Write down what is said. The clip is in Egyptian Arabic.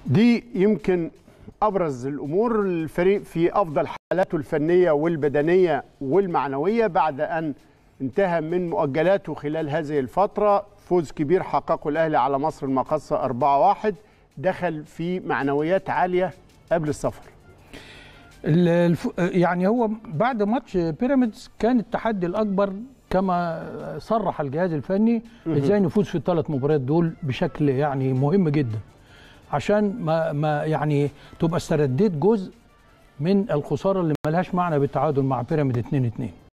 دي يمكن ابرز الامور الفريق في افضل حالاته الفنيه والبدنيه والمعنويه بعد ان انتهى من مؤجلاته خلال هذه الفتره فوز كبير حققه الاهلي على مصر المقاصه 4-1 دخل في معنويات عاليه قبل السفر ال- الف... يعني هو بعد ماتش بيراميدز كان التحدي الاكبر كما صرح الجهاز الفني ازاي نفوز في الثلاث مباريات دول بشكل يعني مهم جدا عشان ما ما يعني تبقى استرديت جزء من الخساره اللي ملهاش معنى بالتعادل مع بيراميد 2 2